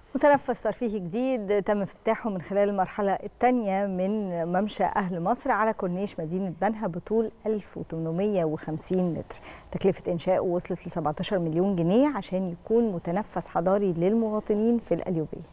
متنفس ترفيهي جديد تم افتتاحه من خلال المرحلة الثانية من ممشى أهل مصر على كورنيش مدينة بنها بطول 1850 متر تكلفة إنشائه وصلت ل 17 مليون جنيه عشان يكون متنفس حضاري للمواطنين في القليوبية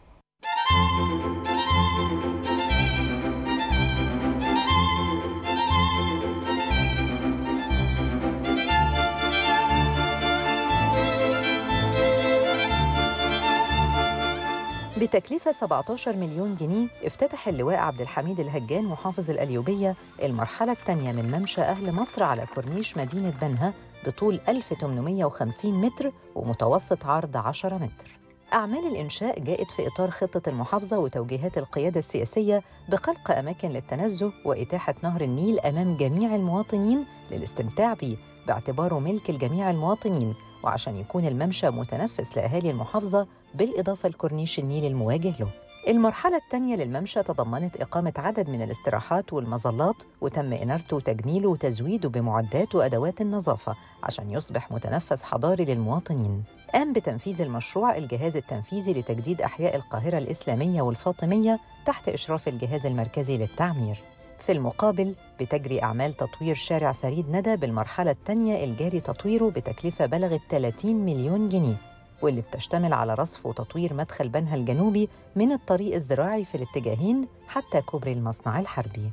بتكلفة 17 مليون جنيه افتتح اللواء عبد الحميد الهجان محافظ القليوبية المرحلة الثانية من ممشى أهل مصر على كورنيش مدينة بنها بطول 1850 متر ومتوسط عرض 10 متر أعمال الإنشاء جاءت في إطار خطة المحافظة وتوجيهات القيادة السياسية بخلق أماكن للتنزه وإتاحة نهر النيل أمام جميع المواطنين للاستمتاع به باعتباره ملك لجميع المواطنين وعشان يكون الممشى متنفس لأهالي المحافظة بالإضافة لكورنيش النيل المواجه له المرحلة الثانية للممشى تضمنت إقامة عدد من الاستراحات والمظلات وتم إنارته وتجميله وتزويده بمعدات وأدوات النظافة عشان يصبح متنفس حضاري للمواطنين قام بتنفيذ المشروع الجهاز التنفيذي لتجديد أحياء القاهرة الإسلامية والفاطمية تحت إشراف الجهاز المركزي للتعمير في المقابل بتجري أعمال تطوير شارع فريد ندى بالمرحلة الثانية الجاري تطويره بتكلفة بلغت 30 مليون جنيه واللي بتشتمل على رصف وتطوير مدخل بنها الجنوبي من الطريق الزراعي في الاتجاهين حتى كوبري المصنع الحربي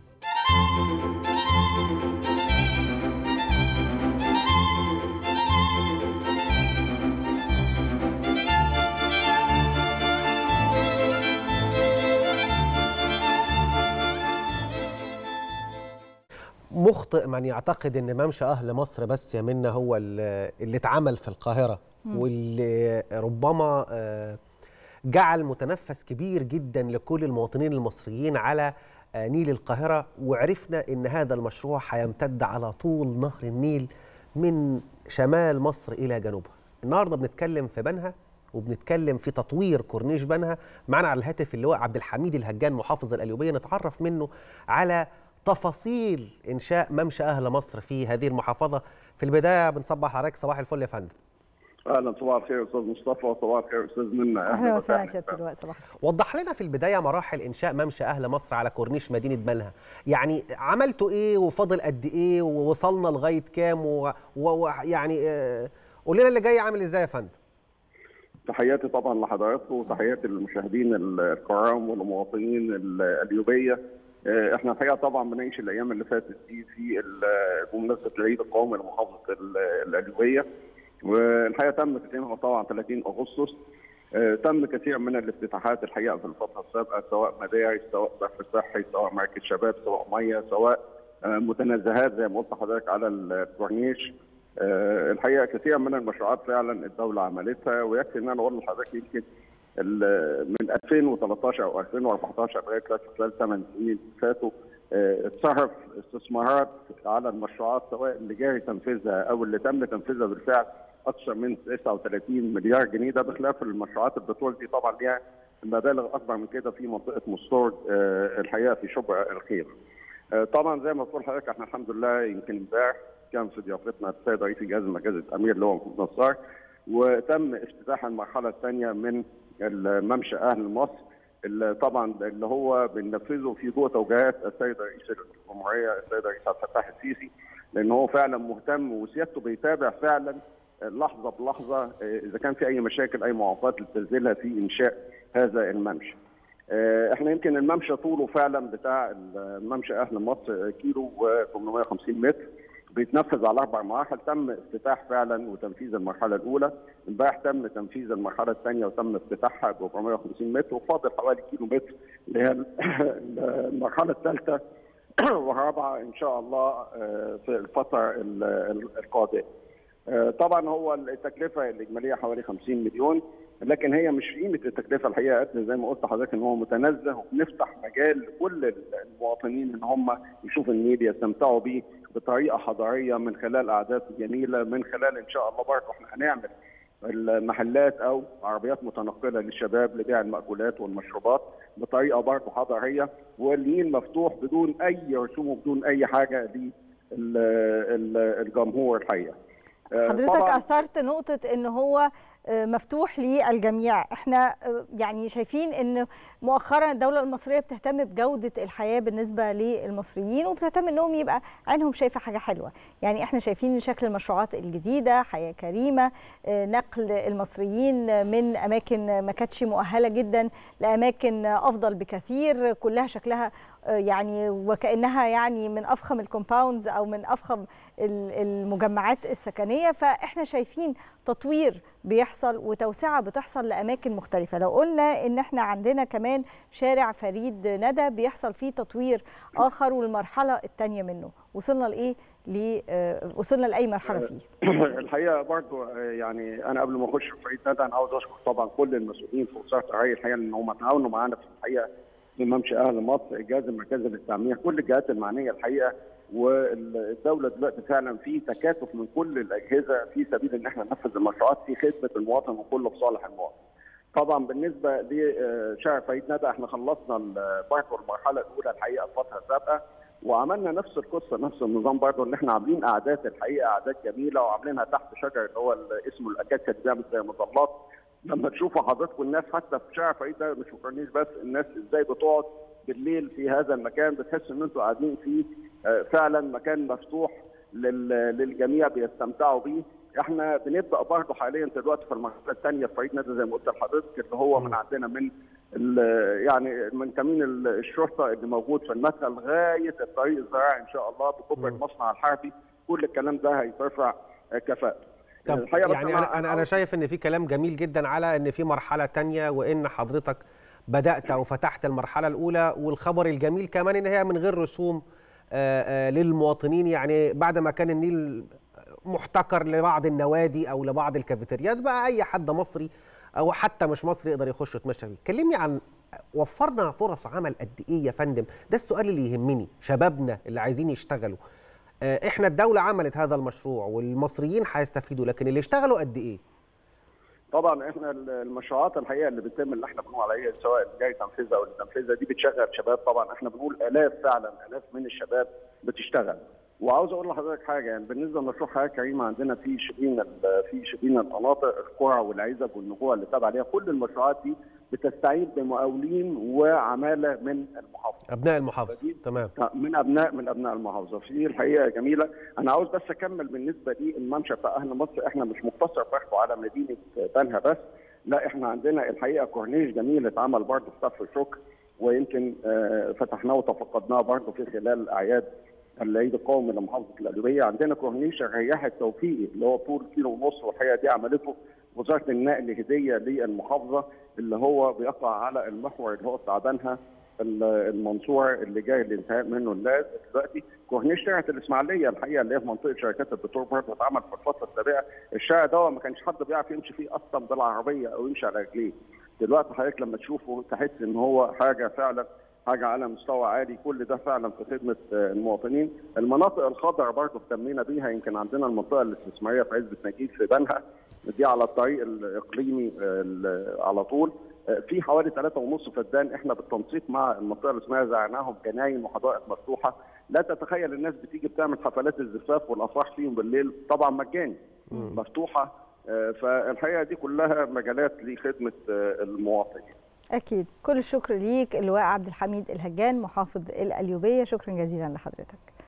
مخطئ من يعتقد ان ممشى اهل مصر بس يا منا هو اللي اللي اتعمل في القاهره واللي ربما آه، جعل متنفس كبير جدا لكل المواطنين المصريين على آه، نيل القاهره وعرفنا ان هذا المشروع هيمتد على طول نهر النيل من شمال مصر الى جنوبها. النهارده بنتكلم في بنها وبنتكلم في تطوير كورنيش بنها معنا على الهاتف اللواء عبد الحميد الهجان محافظ القليوبيه نتعرف منه على تفاصيل انشاء ممشى اهل مصر في هذه المحافظه في البدايه بنصبح عليك صباح الفل يا فندم اهلا صباح الخير استاذ مصطفى وصباح الخير استاذ منى أهلا وسهلا سيادة اللواء صباح الخير وضح لنا في البدايه مراحل انشاء ممشى اهل مصر على كورنيش مدينه بنها يعني عملتوا ايه وفاضل قد ايه ووصلنا لغايه كام ويعني و... و... يعني، آه، قول لنا اللي جاي عامل ازاي يا فندم تحياتي طبعا لحضراتكم وتحياتي للمشاهدين الكرام والمواطنين القليوبيه آه، احنا الحقيقه طبعا بنعيش الايام اللي فاتت دي في ال- بمناسبه العيد القومي لمحافظه ال- القليوبيه والحقيقه تم تسليمها طبعا 30 اغسطس آه، تم كثير من الافتتاحات الحقيقه في الفتره السابقه سواء مدارس سواء صرف صحي سواء مراكز شباب سواء ميه سواء آه، متنزهات زي ما قلت لحضرتك على الكورنيش آه، الحقيقه كثير من المشروعات فعلا الدوله عملتها ويكفي ان انا اقول لحضرتك يمكن ال- من 2013 او 2014 لغايه دلوقتي خلال ثمان سنين فاتوا آه، اتصرف استثمارات على المشروعات سواء اللي جاري تنفيذها او اللي تم تنفيذها بالفعل اكثر من 39 مليار جنيه ده بخلاف المشروعات البترول دي طبعا ليها مبالغ اكبر من كده في منطقه مستورد آه، الحقيقه في شبرا الخير. آه، طبعا زي ما بتقول حضرتك احنا الحمد لله يمكن امبارح كان في ضيافتنا السيد رئيس الجهاز المركزي الامير اللي هو محمود نصار وتم افتتاح المرحله الثانيه من الممشى اهل مصر اللي طبعا اللي هو بننفذه في ضوء توجيهات السيد رئيس الجمهوريه السيد رئيس عبد الفتاح السيسي لان هو فعلا مهتم وسيادته بيتابع فعلا لحظه بلحظه آه، اذا كان في اي مشاكل اي معوقات لتسجيلها في انشاء هذا الممشى. آه، احنا يمكن الممشى طوله فعلا بتاع الممشى اهل مصر كيلو و850 متر بيتنفذ على اربع مراحل تم افتتاح فعلا وتنفيذ المرحله الاولى امبارح تم تنفيذ المرحله الثانيه وتم افتتاحها ب 450 متر وفاضل حوالي كيلو متر اللي هي المرحله الثالثه والرابعه ان شاء الله آه، في الفتره ال- ال- القادمه. آه، طبعا هو التكلفه الاجماليه حوالي 50 مليون لكن هي مش قيمه التكلفه الحقيقه قد زي ما قلت لحضرتك ان هو متنزه وبنفتح مجال لكل المواطنين ان هم يشوفوا النيل يستمتعوا بيه بطريقه حضاريه من خلال قعدات جميله من خلال ان شاء الله برضه احنا هنعمل المحلات او عربيات متنقله للشباب لبيع المأكولات والمشروبات بطريقه برضه حضاريه والنيل مفتوح بدون اي رسوم وبدون اي حاجه للجمهور الحقيقه. آه، حضرتك طبعاً اثرت نقطه ان هو مفتوح للجميع احنا يعني شايفين ان مؤخرا الدوله المصريه بتهتم بجوده الحياه بالنسبه للمصريين وبتهتم انهم يبقى عينهم شايفه حاجه حلوه يعني احنا شايفين شكل المشروعات الجديده حياه كريمه نقل المصريين من اماكن ما كانتش مؤهله جدا لاماكن افضل بكثير كلها شكلها يعني وكانها يعني من افخم الكومباوندز او من افخم المجمعات السكنيه فاحنا شايفين تطوير بيحصل وتوسعه بتحصل لاماكن مختلفه لو قلنا ان احنا عندنا كمان شارع فريد ندى بيحصل فيه تطوير اخر والمرحله الثانيه منه وصلنا لايه ل وصلنا لاي مرحله فيه الحقيقه برضو يعني انا قبل ما اخش في فريد ندى انا عاوز اشكر طبعا كل المسؤولين في وزاره الري الحقيقه ان هم تعاونوا معانا في الحقيقه في ممشى اهل مصر الجهاز المركزي للتعمير كل الجهات المعنيه الحقيقه والدوله دلوقتي فعلا في تكاتف من كل الاجهزه في سبيل ان احنا ننفذ المشروعات في خدمه المواطن وكله في صالح المواطن. طبعا بالنسبه لشارع فريد ندى احنا خلصنا برضه المرحله الاولى الحقيقه الفتره السابقه وعملنا نفس القصه نفس النظام برضه ان احنا عاملين قعدات الحقيقه قعدات جميله وعاملينها تحت شجر اللي هو اسمه الاكاكا اللي بيعمل زي مظلات لما تشوفوا حضراتكم الناس حتى في شارع فريد ده مش مقارنيش بس الناس ازاي بتقعد بالليل في هذا المكان بتحس ان انتوا قاعدين في فعلا مكان مفتوح للجميع بيستمتعوا بيه احنا بنبدا برضه حاليا دلوقتي في المرحله الثانيه في فريق نادي زي ما قلت لحضرتك اللي هو من عندنا من يعني من كمين الشرطه اللي موجود في المدخل لغايه الطريق الزراعي ان شاء الله بكبر المصنع الحربي كل الكلام ده هيترفع كفاءته طب يعني انا انا انا شايف ان في كلام جميل جدا على ان في مرحله ثانيه وان حضرتك بدات او فتحت المرحله الاولى والخبر الجميل كمان ان هي من غير رسوم آآ آآ للمواطنين يعني بعد ما كان النيل محتكر لبعض النوادي او لبعض الكافيتريات بقى اي حد مصري او حتى مش مصري يقدر يخش يتمشى فيه كلمني عن وفرنا فرص عمل قد ايه يا فندم ده السؤال اللي يهمني شبابنا اللي عايزين يشتغلوا احنا الدوله عملت هذا المشروع والمصريين هيستفيدوا لكن اللي اشتغلوا قد ايه طبعا احنا المشروعات الحقيقه اللي بتتم اللي احنا بنقول عليها سواء اللي جاي تنفيذها او اللي تنفيذها دي بتشغل شباب طبعا احنا بنقول الاف فعلا الاف من الشباب بتشتغل وعاوز اقول لحضرتك حاجه يعني بالنسبه لمشروع حياه كريمه عندنا في شبين في شبين المناطق القرى والعزب والنجوع اللي تابع عليها كل المشروعات دي بتستعين بمقاولين وعماله من المحافظه ابناء المحافظه تمام من ابناء من ابناء المحافظه في الحقيقه جميله انا عاوز بس اكمل بالنسبه لي الممشى بتاع اهل مصر احنا مش مقتصر برضه على مدينه بنها بس لا احنا عندنا الحقيقه كورنيش جميل اتعمل برضه في صف الشكر ويمكن فتحناه وتفقدناه برضه في خلال اعياد العيد القومي لمحافظه القليوبيه عندنا كورنيش الرياح التوفيقي اللي هو طول كيلو ونص والحقيقه دي عملته وزاره النقل هديه للمحافظه اللي هو بيقع على المحور اللي هو بتاع بنها المنصوره اللي جاي الانتهاء منه الناس دلوقتي كورنيش شارع الاسماعيليه الحقيقه اللي هي في منطقه شركات البترول برضه اتعمل في الفتره السابقه الشارع ده ما كانش حد بيعرف يمشي فيه اصلا بالعربيه او يمشي على رجليه دلوقتي حضرتك لما تشوفه تحس ان هو حاجه فعلا حاجه على مستوى عالي كل ده فعلا في خدمه المواطنين المناطق الخضراء برضه اهتمينا بيها يمكن عندنا المنطقه الاستثماريه في عزبه نجيب في بنها دي على الطريق الاقليمي على طول في حوالي 3.5 فدان احنا بالتنسيق مع المنطقه الاستثماريه زرعناهم جناين وحدائق مفتوحه لا تتخيل الناس بتيجي بتعمل حفلات الزفاف والافراح فيهم بالليل طبعا مجاني مفتوحه فالحقيقه دي كلها مجالات لخدمه المواطنين أكيد كل الشكر ليك اللواء عبد الحميد الهجان محافظ القليوبية شكرا جزيلا لحضرتك